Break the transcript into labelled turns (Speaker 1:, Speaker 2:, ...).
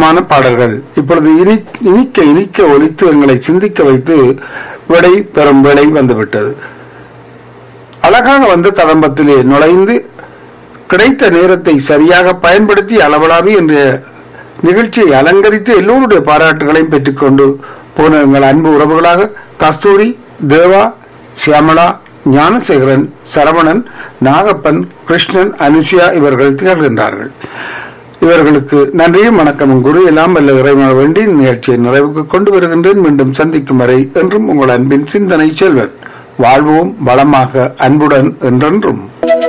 Speaker 1: அற்புதமான பாடல்கள் இப்பொழுது இனி இனிக்க இனிக்க ஒலித்து எங்களை சிந்திக்க வைத்து விடை பெறும் வேளை வந்துவிட்டது அழகாக வந்து கதம்பத்திலே நுழைந்து கிடைத்த நேரத்தை சரியாக பயன்படுத்தி அளவலாவி என்ற நிகழ்ச்சியை அலங்கரித்து எல்லோருடைய பாராட்டுகளையும் பெற்றுக்கொண்டு போன எங்கள் அன்பு உறவுகளாக கஸ்தூரி தேவா சியாமளா ஞானசேகரன் சரவணன் நாகப்பன் கிருஷ்ணன் அனுஷியா இவர்கள் திகழ்கின்றார்கள் இவர்களுக்கு நன்றியும் வணக்கமும் குரு எல்லாம் வல்ல இறைவன வேண்டி நிகழ்ச்சியை நிறைவுக்கு கொண்டு வருகின்றேன் மீண்டும் சந்திக்கும் வரை என்றும் உங்கள் அன்பின் சிந்தனை செல்வன் வாழ்வோம் வளமாக அன்புடன் என்றென்றும்